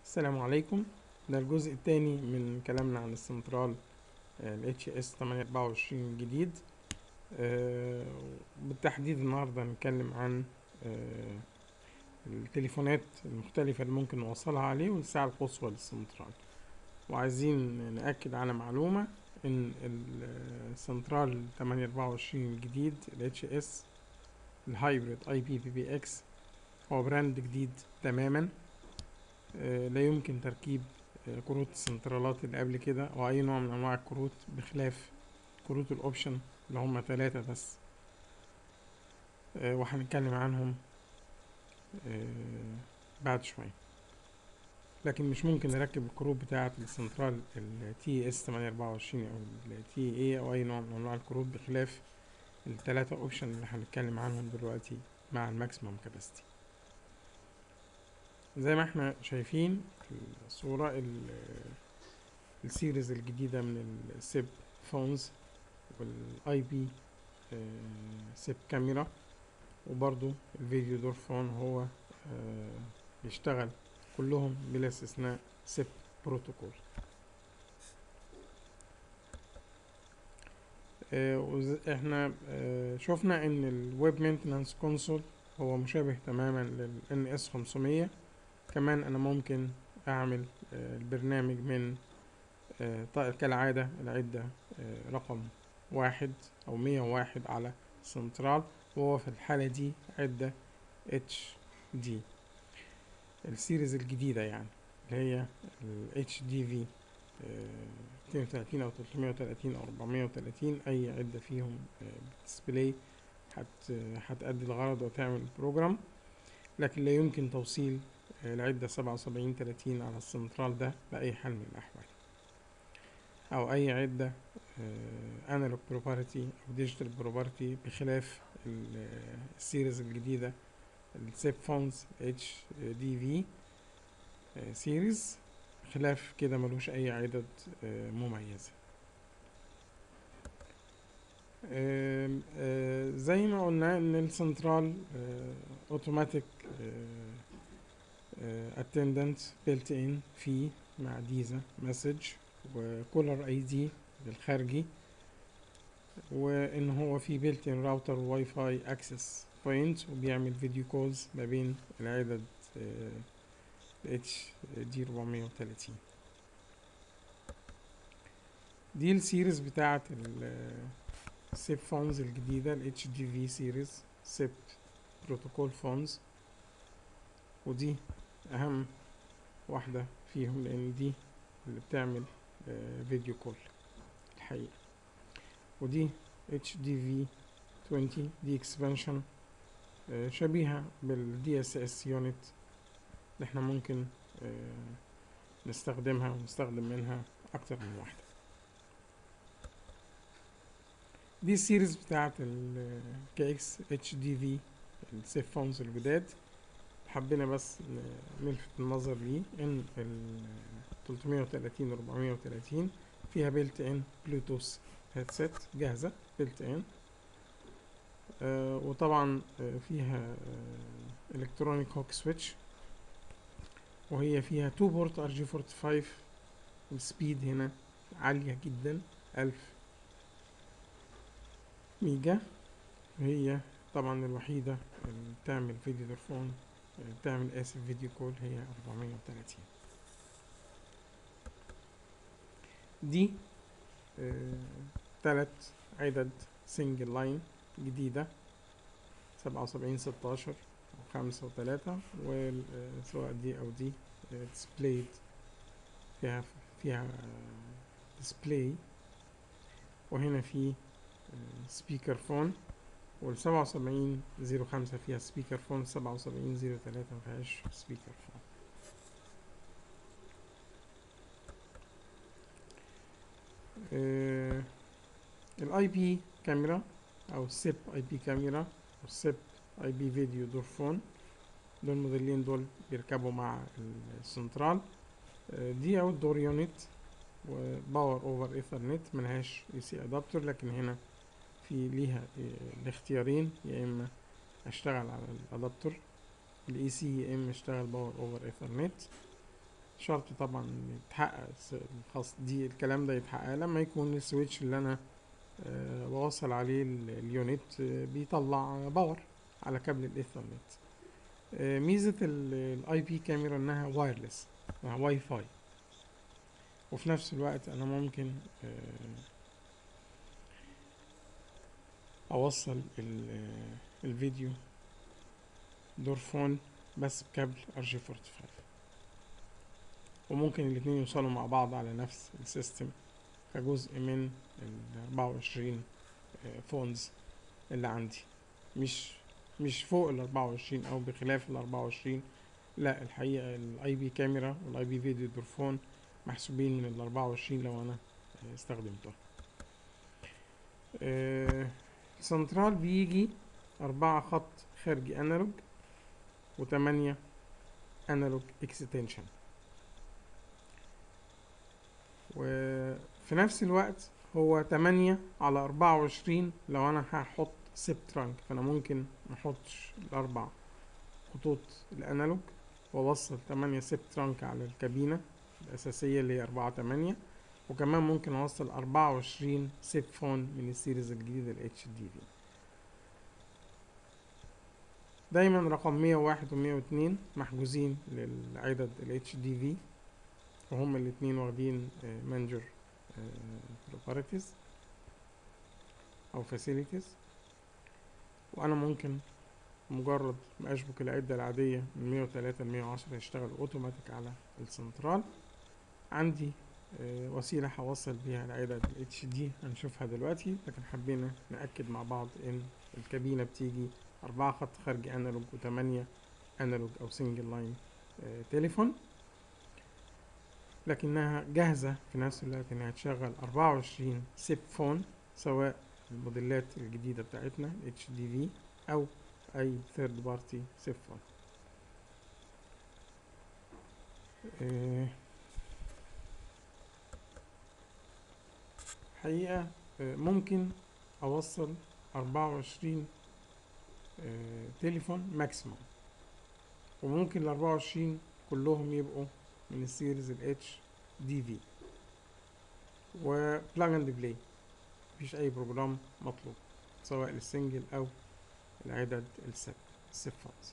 السلام عليكم ده الجزء الثاني من كلامنا عن السنترال ال HS 824 الجديد آه، بالتحديد النهاردة هنتكلم عن آه، التليفونات المختلفة اللي ممكن نوصلها عليه والساعة القصوى للسنترال وعايزين نأكد على معلومة إن السنترال 824 الجديد ال HS الهايبريد اي بي بي بي اكس هو براند جديد تماما آه، لا يمكن تركيب آه، كروت السنترالات اللي قبل كده او اي نوع من انواع الكروت بخلاف كروت الاوبشن اللي هم ثلاثة بس آه، وهنتكلم عنهم بعد شوية لكن مش ممكن نركب الكروت بتاعة السنترال ال تي اس 824 او ال تي اي او اي نوع من انواع الكروت بخلاف الثلاثة اوبشن اللي هنتكلم عنهم دلوقتي مع الماكسيمم كاباسيتي زي ما احنا شايفين في الصورة ال- السيريز الجديدة من السيب فونز والاي بي سيب كاميرا وبرضو الفيديو دور فون هو آه، بيشتغل كلهم بلا استثناء سيب بروتوكول آه، وز- احنا آه، شفنا ان الويب مينتنانس كونسول هو مشابه تماما لل NS 500 كمان انا ممكن اعمل آه، البرنامج من آه، ط- كالعادة العدة آه، رقم واحد او مية وواحد على سنترال وهو في الحالة دي عدة اتش دي السيريز الجديدة يعني اللي هي ال HDV آه، 32 او 330 او 430 اي عدة فيهم ديسبلاي هت هتأدي الغرض وتعمل بروجرام لكن لا يمكن توصيل آه، العدة سبعة وسبعين تلاتين على السنترال ده بأي حال من الأحوال أو أي عدة أنالوج بروبرتي أو ديجيتال بروبرتي بخلاف ال- آه، السيريز الجديدة السيب فونز اتش دي في سيريز خلاف كده ملوش أي عدد آه، مميزة آم، آه، زي ما قلنا ان السنترال اوتوماتيك اتندنت بيلت ان في مع ديزا مسج وكولر اي دي بالخارجي وان هو في بيلت ان راوتر واي فاي اكسس بوينت وبيعمل فيديو كولز ما بين العدد اتش دي 430 دي السيريز بتاعت السيب فونز الجديدة ال HDV سيريز سيب بروتوكول فونز ودي أهم واحدة فيهم لأن دي اللي بتعمل آه، فيديو كول الحقيقة ودي HDV 20 دي اكسبانشن شبيهة بال DSS يونت اللي احنا ممكن آه، نستخدمها ونستخدم منها أكتر من واحدة دي السيريز بتاعت ال KX HDV السيف فونز الجداد حبينا بس ن- نلفت النظر ليه ان ال 330 و 430 فيها بيلت ان بلوتوث هيدسيت جاهزة بيلت ان آه وطبعا آه فيها الكترونيك هوك سويتش وهي فيها 2 بورت ار جي 45 السبيد هنا عالية جدا 1000 ميجا وهي طبعا الوحيدة اللي بتعمل فيديو دورفون بتعمل اسف فيديو كول هي 430 دي آه، تلات عدد سنجل لاين جديدة سبعة وسبعين ستاشر وخمسة وتلاتة وسواء دي أو دي ديسبلايد فيها فيها ديسبلاي وهنا في سبيكر فون والسبعة وسبعين زيرو خمسة فيها سبيكر فون سبعة وسبعين زيرو تلاتة مفيهاش سبيكر فون الاي بي كاميرا او السيب اي بي كاميرا او السيب اي بي فيديو دور فون دول الموديلين دول بيركبوا مع السنترال آه، دي اوت دور يونت وباور اوفر ايثرنت ملهاش اي سي ادابتر لكن هنا في ليها آه، الاختيارين يا اما اشتغل على الادابتر الاي سي يا اما اشتغل باور اوفر ايثرنت شرط طبعا يتحقق الس- الخاص دي الكلام ده يتحقق لما يكون السويتش اللي انا آه، بوصل عليه ال- اليونت آه، بيطلع باور على كابل الايثرنت آه، ميزة الاي بي كاميرا انها وايرلس واي فاي وفي نفس الوقت انا ممكن آه، اوصل ال- آه، الفيديو دور فون بس بكابل ار جي 45 وممكن الاتنين يوصلوا مع بعض على نفس السيستم كجزء من ال 24 آه، فونز اللي عندي مش مش فوق ال 24 او بخلاف ال 24 لا الحقيقة الاي بي كاميرا والاي بي فيديو دور فون محسوبين من ال 24 لو انا آه، استخدمتها آه، سنترال بيجي أربعة خط خارجي انالوج وتمانية انالوج اكستنشن وفي نفس الوقت هو تمانية على أربعة وعشرين لو أنا هحط سيب ترانك فأنا ممكن محطش الأربع خطوط الأنالوج وأوصل تمانية سيب ترانك على الكابينة الأساسية اللي هي أربعة تمانية وكمان ممكن أوصل أربعة وعشرين سيب فون من السيريز الجديدة ال HDV دايما رقم مية وواحد ومية واتنين محجوزين للعدد ال HDV وهم الاتنين واخدين مانجر بروبرتيز او فاسيلتيز وانا ممكن مجرد ما اشبك العدة العادية من 103 ل 110 يشتغل اوتوماتيك على السنترال عندي آه، وسيلة هوصل بيها العدد ال HD هنشوفها دلوقتي لكن حبينا نأكد مع بعض ان الكابينة بتيجي أربعة خط خارجي أنالوج وتمانية أنالوج أو سنجل لاين تليفون لكنها جاهزة في نفس الوقت إنها تشغل أربعة وعشرين سيب فون سواء الموديلات الجديدة بتاعتنا HDV أو أي ثيرد بارتي سيب فون آه، حقيقة آه، ممكن أوصل أربعة وعشرين تليفون ماكسيموم وممكن الأربعة وعشرين كلهم يبقوا من السيريز ال اتش دي في وبلاج اند بلاي مفيش أي بروجرام مطلوب سواء للسنجل أو العدد السب السبات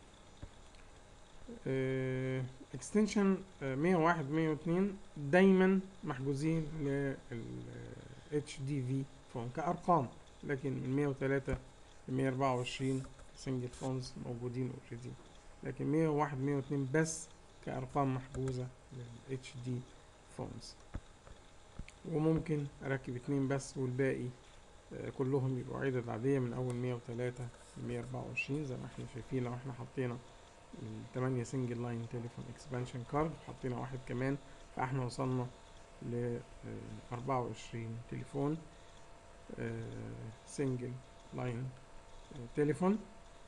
اكستنشن 101 102 دايما محجوزين لل اتش دي في فون كأرقام لكن من 103 ل 124 سنجل فونز موجودين اوريدي لكن 101 102 بس كأرقام محجوزة لل HD فونز وممكن أركب اتنين بس والباقي آه، كلهم يبقوا عدد عادية من أول 103 ل 124 زي ما احنا شايفين لو احنا حطينا التمانية سنجل لاين تليفون اكسبانشن كارد وحطينا واحد كمان فاحنا وصلنا ل 24 تليفون سنجل لاين تليفون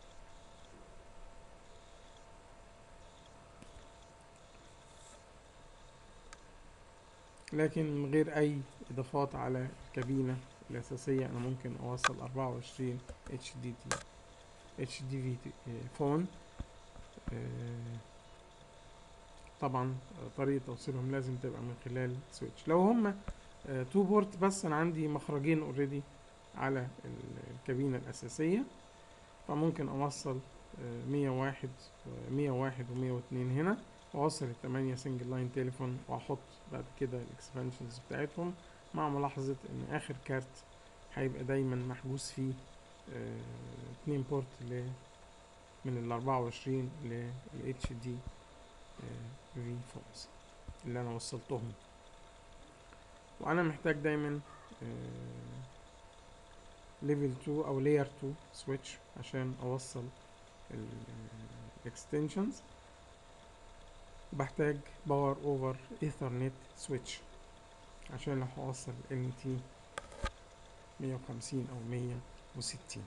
لكن من غير اي اضافات على الكابينة الاساسية انا ممكن اوصل 24 اتش دي تي اتش دي في فون آه، طبعا آه، طريقة توصيلهم لازم تبقى من خلال سويتش لو هما تو بورت بس انا عندي مخرجين اوريدي على ال- الكابينة الاساسية فممكن اوصل آه، 101 و 101 و 102 هنا واوصل التمانية سنجل لاين تليفون واحط بعد كده الاكسبانشنز بتاعتهم مع ملاحظة ان اخر كارت هيبقى دايما محجوز فيه آه، اتنين بورت ل من ال 24 لل اتش دي في فونز اللي انا وصلتهم وانا محتاج دايما ليفل 2 او لاير 2 سويتش عشان اوصل الاكستنشنز بحتاج باور اوفر ايثرنت سويتش عشان لو هوصل ال تي 150 او 160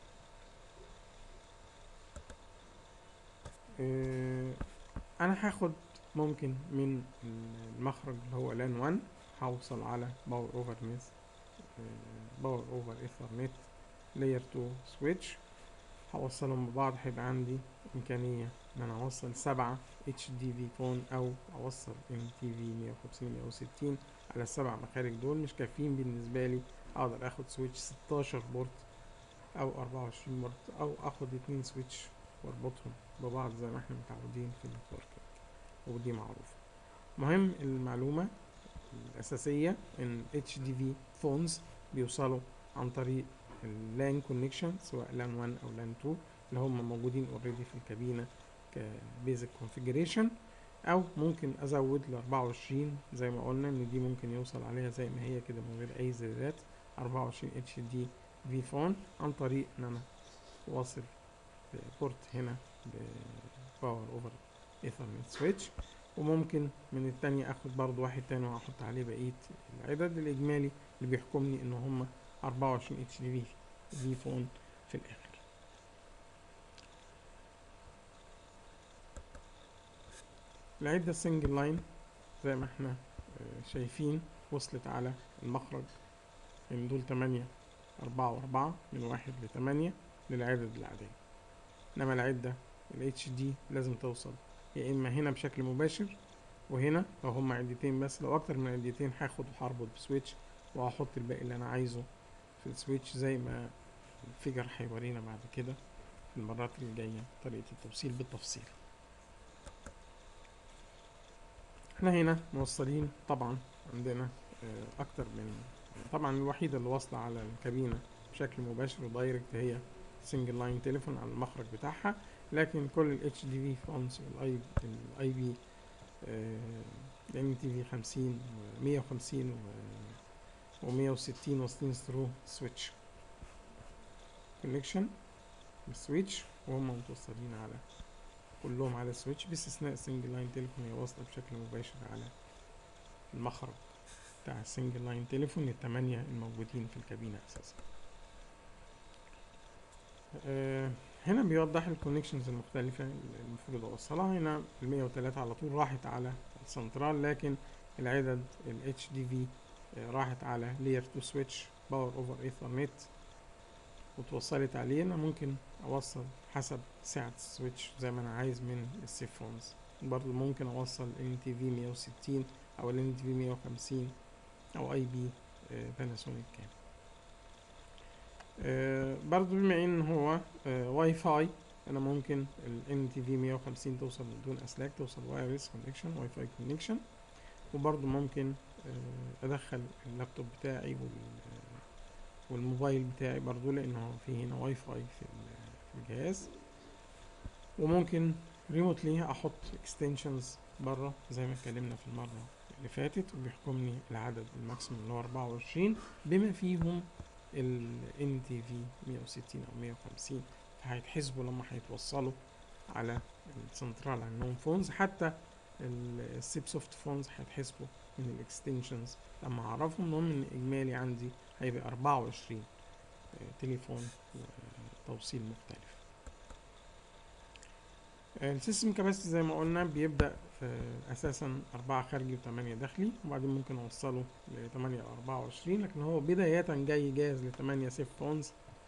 آه، انا هاخد ممكن من المخرج اللي هو لان 1 هوصل على باور اوفر ميس باور اوفر ايثرنت لاير 2 سويتش هوصلهم ببعض هيبقى عندي إمكانية إن أنا أوصل سبعة اتش دي في فون أو أوصل ام تي في مية وخمسين مية وستين على السبع مخارج دول مش كافيين بالنسبة لي أقدر آخد سويتش ستاشر بورت أو أربعة وعشرين بورت أو آخد اتنين سويتش وأربطهم ببعض زي ما احنا متعودين في النتورك ودي معروفة مهم المعلومة الأساسية إن HDV phones بيوصلوا عن طريق اللان كونكشن سواء لان 1 أو لان 2 اللي هم موجودين اوريدي في الكابينة كبيزك كونفيجريشن أو ممكن أزود ل 24 زي ما قلنا إن دي ممكن يوصل عليها زي ما هي كده من غير أي زيادات 24 HDV فون عن طريق إن أنا واصل بورت هنا باور اوفر ايثرنت سويتش وممكن من التانية اخد برضو واحد تاني وهحط عليه بقية العدد الاجمالي اللي بيحكمني ان هما اربعة وعشرين اتش دي في في فون في الاخر العدة سنجل لاين زي ما احنا شايفين وصلت على المخرج ان دول تمانية أربعة وأربعة من واحد لتمانية للعدد العادية إنما العدة ال HD لازم توصل يا إما هنا بشكل مباشر وهنا لو هما عدتين بس لو أكتر من عدتين هاخد وهربط بسويتش وهحط الباقي اللي أنا عايزه في السويتش زي ما الفيجر هيورينا بعد كده في المرات اللي جاية طريقة التوصيل بالتفصيل احنا هنا موصلين طبعا عندنا أكتر من طبعا الوحيدة اللي واصلة على الكابينة بشكل مباشر ودايركت هي سنجل لاين تليفون على المخرج بتاعها لكن كل ال HDV فونز والاي الاي بي الام تي في 50 و 150 و 160 واصلين ثرو سويتش كونكشن بالسويتش وهم متوصلين على كلهم على السويتش باستثناء السنجل لاين تليفون هي واصلة بشكل مباشر على المخرج بتاع السنجل لاين تليفون التمانية الموجودين في الكابينة أساسا أه هنا بيوضح الكونكشنز المختلفة اللي المفروض أوصلها هنا المية وتلاتة على طول راحت على السنترال لكن العدد ال HDV راحت على layer 2 switch باور اوفر ايثرنت وتوصلت عليه انا ممكن اوصل حسب سعة السويتش زي ما انا عايز من السيف فونز برضو ممكن اوصل ان تي في 160 او ان تي في 150 او اي بي باناسونيك كام آه برضو بما ان هو آه واي فاي انا ممكن ال NTV 150 توصل بدون اسلاك توصل وايرلس كونكشن واي فاي كونكشن وبرضو ممكن آه ادخل اللابتوب بتاعي وال والموبايل بتاعي برضو لانه في هنا واي فاي في الجهاز وممكن ريموتلي احط اكستنشنز بره زي ما اتكلمنا في المره اللي فاتت وبيحكمني العدد الماكسيموم اللي هو 24 بما فيهم ال NTV 160 او 150 هيتحسبوا لما هيتوصلوا على السنترال على النون فونز حتى السيب سوفت فونز هيتحسبوا من الاكستنشنز لما اعرفهم المهم ان اجمالي عندي هيبقى 24 تليفون توصيل مختلف السيستم كاباسيتي زي ما قلنا بيبدأ في أساسا أربعة خارجي وتمانية داخلي وبعدين ممكن أوصله لتمانية أو أربعة وعشرين لكن هو بداية جاي جاهز لتمانية سيب فونز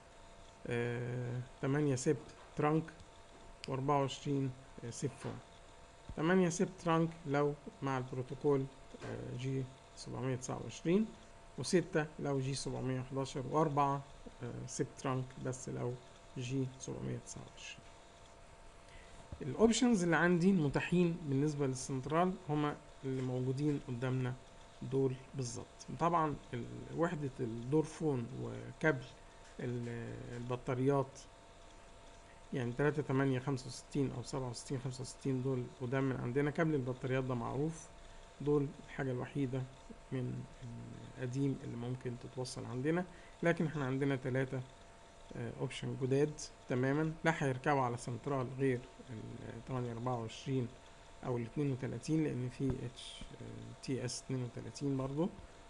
تمانية سيب ترانك وأربعة وعشرين سيب فون تمانية سيب ترانك لو مع البروتوكول جي سبعمية تسعة وعشرين وستة لو جي سبعمية حداشر وأربعة سيب ترانك بس لو جي سبعمية تسعة وعشرين الاوبشنز اللي عندي المتاحين بالنسبة للسنترال هما اللي موجودين قدامنا دول بالظبط طبعا وحدة الدور فون وكابل البطاريات يعني تلاتة تمانية خمسة وستين أو سبعة وستين خمسة وستين دول قدام من عندنا كابل البطاريات ده معروف دول الحاجة الوحيدة من القديم اللي ممكن تتوصل عندنا لكن احنا عندنا تلاتة اوبشن جداد تماما لا هيركبوا على سنترال غير ال 824 او ال 32 لان في اتش تي اس 32 برضو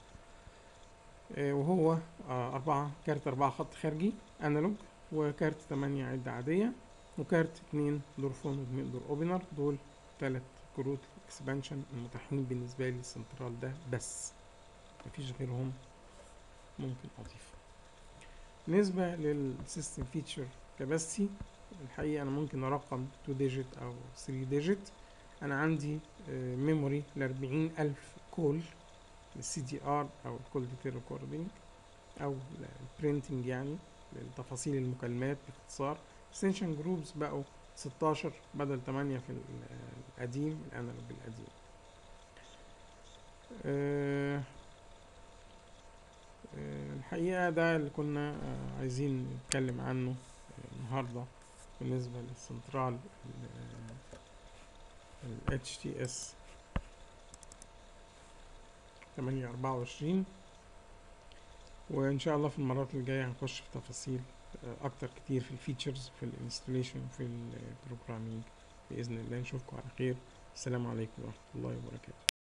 وهو أربعة كارت أربعة خط خارجي أنالوج وكارت تمانية عدة عادية وكارت اتنين دور فون واتنين دور أوبنر دول تلات كروت اكسبانشن المتاحين بالنسبة لي السنترال ده بس مفيش غيرهم ممكن أضيف بالنسبة للسيستم فيتشر كباستي الحقيقة أنا ممكن أرقم 2 ديجيت أو 3 ديجيت أنا عندي ميموري لأربعين ألف كول للسي دي ار أو الكول ديتيل ريكوردينج أو البرينتنج يعني لتفاصيل المكالمات باختصار اكستنشن جروبز بقوا 16 بدل 8 في ال- القديم الانالوج القديم آه، آه، الحقيقة ده اللي كنا آه، عايزين نتكلم عنه آه، النهاردة بالنسبة للسنترال ال HTS 824 وإن شاء الله في المرات الجاية هنخش في تفاصيل آه، أكتر كتير في الفيتشرز في الانستليشن وفي البروجرامينج بإذن الله نشوفكم على خير السلام عليكم ورحمة الله وبركاته